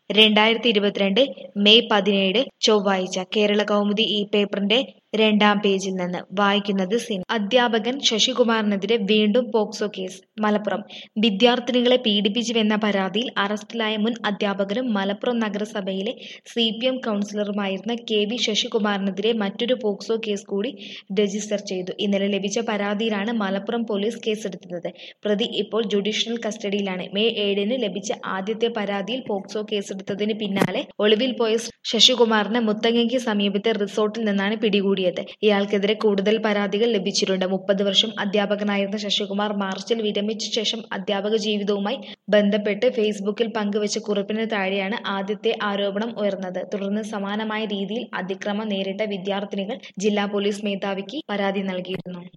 രണ്ടായിരത്തി ഇരുപത്തിരണ്ട് മെയ് പതിനേഴ് ചൊവ്വാഴ്ച കേരള കൗമുദി ഈ പേപ്പറിന്റെ രണ്ടാം പേജിൽ നിന്ന് വായിക്കുന്നത് സിൻ അധ്യാപകൻ ശശികുമാറിനെതിരെ വീണ്ടും പോക്സോ കേസ് മലപ്പുറം വിദ്യാർത്ഥിനികളെ പീഡിപ്പിച്ചുവെന്ന പരാതിയിൽ അറസ്റ്റിലായ മുൻ അധ്യാപകനും മലപ്പുറം നഗരസഭയിലെ സി പി എം കൗൺസിലറുമായിരുന്ന കെ വി ശശികുമാറിനെതിരെ മറ്റൊരു പോക്സോ കേസ് കൂടി രജിസ്റ്റർ ചെയ്തു ഇന്നലെ ലഭിച്ച പരാതിയിലാണ് മലപ്പുറം പോലീസ് കേസെടുത്തത് പ്രതി ഇപ്പോൾ ജുഡീഷ്യൽ കസ്റ്റഡിയിലാണ് മെയ് ഏഴിന് ലഭിച്ച ആദ്യത്തെ പരാതിയിൽ പോക്സോ കേസെടുത്തതിന് പിന്നാലെ ഒളിവിൽ പോയ ശശികുമാറിനെ മുത്തങ്ങയ്ക്ക് സമീപത്തെ റിസോർട്ടിൽ നിന്നാണ് പിടികൂടിയത് ഇയാൾക്കെതിരെ കൂടുതൽ പരാതികൾ ലഭിച്ചിട്ടുണ്ട് മുപ്പത് വർഷം അധ്യാപകനായിരുന്ന ശശികുമാർ മാർച്ചിൽ വിരമിച്ച ശേഷം അധ്യാപക ജീവിതവുമായി ബന്ധപ്പെട്ട് ഫേസ്ബുക്കിൽ പങ്കുവച്ച കുറിപ്പിന് താഴെയാണ് ആദ്യത്തെ ആരോപണം ഉയർന്നത് തുടർന്ന് സമാനമായ രീതിയിൽ അതിക്രമം നേരിട്ട വിദ്യാർത്ഥിനികൾ ജില്ലാ പോലീസ് മേധാവിക്ക് പരാതി നൽകിയിരുന്നു